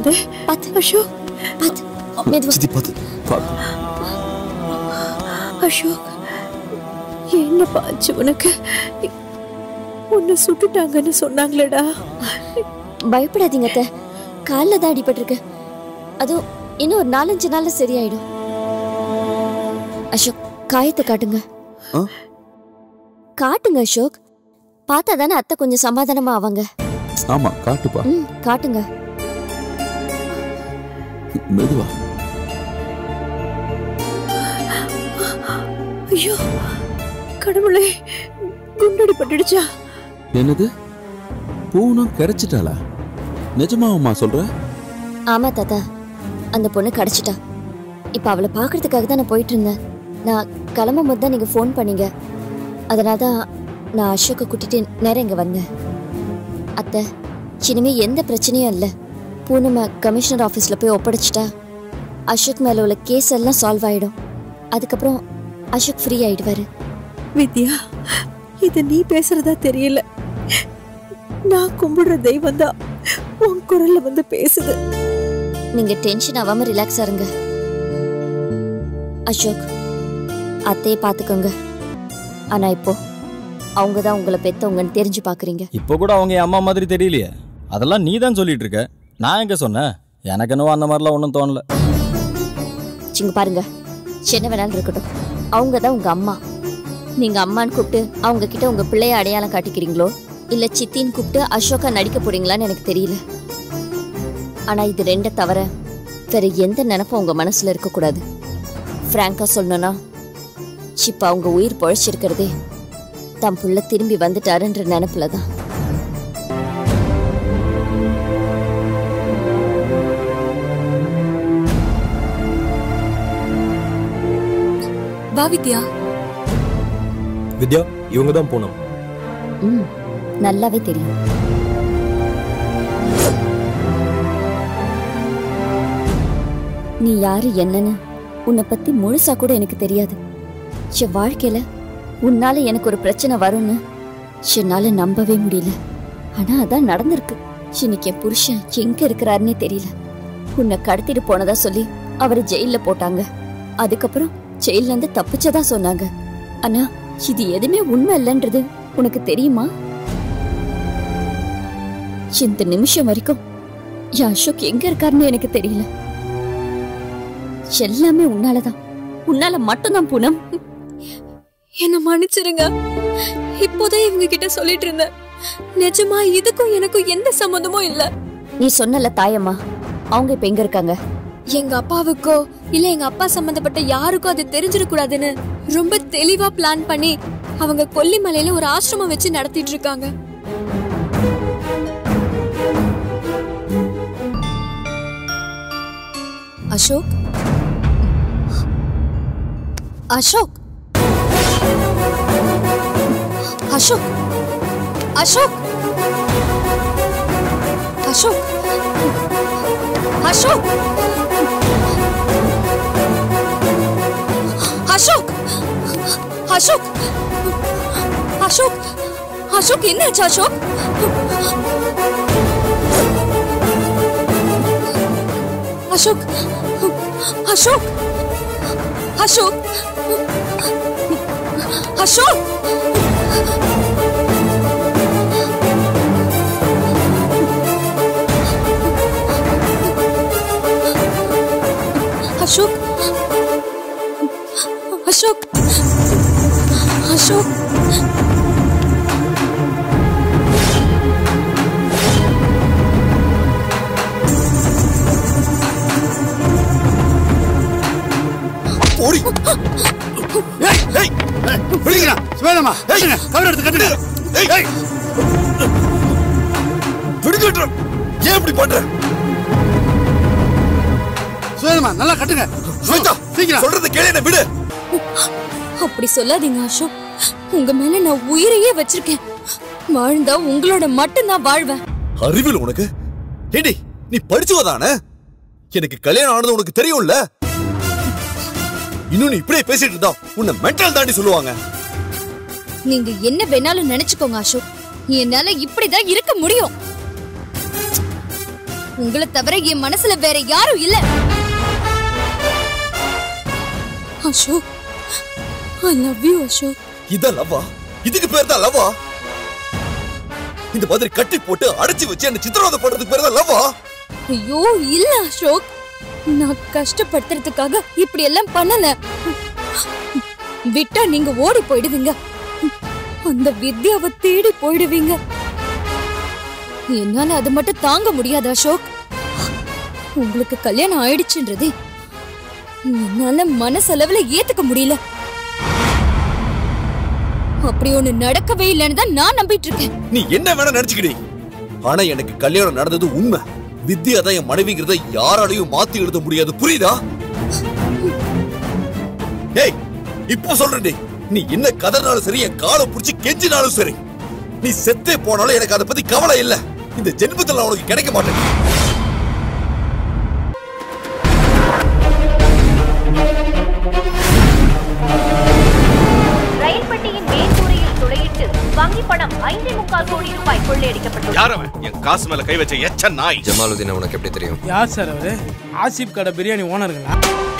வந்த பாத்து அசோக் பாத்து மெதுவா சித்தி பார்த்து பார்த்து அசோக் என்ன பாச்சு உனக்கு உன்னை சுட்டுட்டாங்கன்னு சொன்னாங்களேடா பயப்படாதீங்க அத்தை காலில் தான் அடிபட்டிருக்கு அதுவும் இன்னும் ஒரு நாலஞ்சு நாள்ல சரியாயிடும் அசோக் காயத்தை காட்டுங்க ஆ? காட்டுங்க அசோக் பார்த்தா தானே அத்தை கொஞ்சம் சமாதானமா ஆவாங்க ஆமா காட்டுப்பா ம் காட்டுங்க மெதுவா ஐயோ கடவுளே குண்டடி பட்டுடுச்சா என்னது பூனம் கிடைச்சிட்டாளா நிஜமாவுமா சொல்ற ஆமா தாத்தா அந்த பொண்ணு கிடைச்சிட்டா இப்ப அவளை பார்க்கறதுக்காக தான் நான் போயிட்டு இருந்தேன் நான் கிளம்பும் போது தான் நீங்க ஃபோன் பண்ணீங்க அதனால தான் நான் அசோக்கை கூட்டிட்டு நேரம் இங்க வந்தேன் அத்தை இனிமே எந்த பிரச்சனையும் இல்லை பூனம கமிஷனர் ஆஃபீஸ்ல போய் ஒப்படைச்சிட்டா அசோக் மேல உள்ள கேஸ் எல்லாம் சால்வ் ஆயிடும் அதுக்கப்புறம் அசோக் ஃப்ரீ ஆயிடுவாரு வித்யா இத நீ பேசுறதா தெரியல நான் கும்பிடுற தெய்வம் தான் உன் குரல்ல வந்து பேசுது நீங்க டென்ஷன் ஆகாம ரிலாக்ஸா இருங்க அசோக் அத்தையை பாத்துக்கோங்க ஆனா இப்போ அவங்க தான் உங்களை பெத்தவங்கன்னு தெரிஞ்சு பாக்குறீங்க இப்போ கூட அவங்க என் அம்மா மாதிரி தெரியலையே அதெல்லாம் நீ தான் சொல்லிட்டு இருக்க நான் எங்க சொன்னேன் எனக்கு என்னவோ அந்த மாதிரிலாம் ஒன்றும் தோணல சிங்க பாருங்க சின்ன வேணாலும் இருக்கட்டும் அவங்க தான் உங்க அம்மா நீங்க அம்மான்னு கூப்பிட்டு அவங்க கிட்ட உங்க பிள்ளைய அடையாளம் காட்டிக்கிறீங்களோ இல்ல சித்தின்னு கூப்பிட்டு அசோகா நடிக்க போறீங்களான்னு எனக்கு தெரியல ஆனா இது ரெண்ட தவிர வேற எந்த நினைப்பும் உங்க மனசுல இருக்க கூடாது பிராங்கா சொல்லணும்னா இப்ப அவங்க உயிர் பொழைச்சிருக்கிறதே தம் புள்ள திரும்பி வந்துட்டாருன்ற நினைப்புல தான் வா வித்யா வித்யா இவங்க தான் பூனம் ம் நல்லாவே தெரியும் நீ யாரு என்னன்னு உன்னை பத்தி முழுசா கூட எனக்கு தெரியாது என் வாழ்க்கையில உன்னால எனக்கு ஒரு பிரச்சனை வரும்னு என்னால நம்பவே முடியல ஆனா அதான் நடந்திருக்கு இன்னைக்கு என் புருஷன் எங்க இருக்கிறாருன்னே தெரியல உன்னை கடத்திட்டு போனதா சொல்லி அவரை ஜெயில்ல போட்டாங்க அதுக்கப்புறம் ஜெயில்ல இருந்து தப்பிச்சதா சொன்னாங்க ஆனா இது எதுவுமே உண்மை இல்லைன்றது உனக்கு தெரியுமா இந்த நிமிஷம் வரைக்கும் என் அசோக் எங்க இருக்காருன்னு எனக்கு தெரியல எல்லாமே உன்னாலதான் உன்னால மட்டும்தான் பூனம் என்ன மன்னிச்சிருங்க இப்போதான் இவங்க கிட்ட சொல்லிட்டு இருந்தேன் நிஜமா இதுக்கும் எனக்கும் எந்த சம்மந்தமும் இல்ல நீ சொன்னல தாயம்மா அவங்க இப்ப எங்க இருக்காங்க எங்க அப்பாவுக்கோ இல்ல எங்க அப்பா சம்பந்தப்பட்ட யாருக்கோ அது தெரிஞ்சிடக்கூடாதுன்னு ரொம்ப தெளிவா பிளான் பண்ணி அவங்க கொல்லிமலையில ஒரு ஆசிரமம் வச்சு நடத்திட்டு இருக்காங்க அசோக் அசோக் அசோக் அசோக் அசோக் அசோக் அசோக் அசோக் அசோக் அசோக் என்னாச்சு அசோக் அசோக் அசோக் அசோக் அசோக் அசோக் அசோக் அசோக் ஓடி ஏய் ஏய் விடுங்கடா சிவனம்மா கட்டுங்க கவர் எடுத்து கட்டுங்க ஏய் விடுங்கன்ற ஏன் இப்படி பண்ற சிவனம்மா நல்லா கட்டுங்க ஸ்வேதா சீக்கிரம் சொல்றத கேளு என்ன விடு அப்படி சொல்லாதீங்க அசோக் உங்க மேல நான் உயிரையே வச்சிருக்கேன் வாழ்ந்தா உங்களோட மட்டும்தான் வாழ்வேன் அறிவில் உனக்கு ஏடி நீ படிச்சவதானே எனக்கு கல்யாணம் ஆனது உனக்கு தெரியும்ல இன்னும் நீ இப்படியே பேசிட்டு இருந்தா உன்னை மென்டல் தாண்டி சொல்லுவாங்க நீங்க என்ன வேணாலும் நினைச்சுக்கோங்க அசோக் என்னால இப்படிதான் இருக்க முடியும் உங்களை தவிர என் மனசுல வேற யாரும் இல்ல Ashok I love you Ashok இதான் லவ்வா இதுக்கு பேர் தான் லவ்வா இந்த மாதிரி கட்டி போட்டு அடைச்சு வச்சு என்ன சித்திரவதை பண்றதுக்கு பேர் தான் லவ்வா ஐயோ இல்ல அசோக் நான் கஷ்டப்படுத்துறதுக்காக இப்படி எல்லாம் பண்ணல விட்டா நீங்க ஓடி போயிடுவீங்க அந்த வித்யாவை தேடி போயிடுவீங்க என்னால அது மட்டும் தாங்க முடியாது அசோக் உங்களுக்கு கல்யாணம் ஆயிடுச்சுன்றது என்னால மனசளவுல ஏத்துக்க முடியல அப்படி ஒண்ணு நடக்கவே இல்லைன்னு தான் நான் நம்பிட்டு இருக்கேன் நீ என்ன வேணா நினைச்சுக்கிடி ஆனா எனக்கு கல்யாணம் நடந்தது உண்மை வித்யா தான் என் மனைவிங்கிறத யாராலையும் மாத்தி எழுத முடியாது புரியுதா ஏய் இப்போ சொல்றேன்டி நீ என்ன கதறினாலும் சரி என் காலை புடிச்சு கெஞ்சினாலும் சரி நீ செத்தே போனாலும் எனக்கு அதை பத்தி கவலை இல்ல இந்த ஜென்மத்துல நான் உனக்கு கிடைக்க மாட்டேன் ரயில் பெட்டியின் மேற்கூரையில் துளையிட்டு வங்கி பணம் ஐந்தே முக்கால் கோடி ரூபாய் கொள்ளையடிக்கப்பட்டுள்ளது யார் அவன் என் காசு மேல கை வச்ச எச்ச நாய் ஜமாலுதீன் உனக்கு எப்படி தெரியும் யார் சார் அவரு ஆசிப் கடை பிரியாணி ஓனருங்களா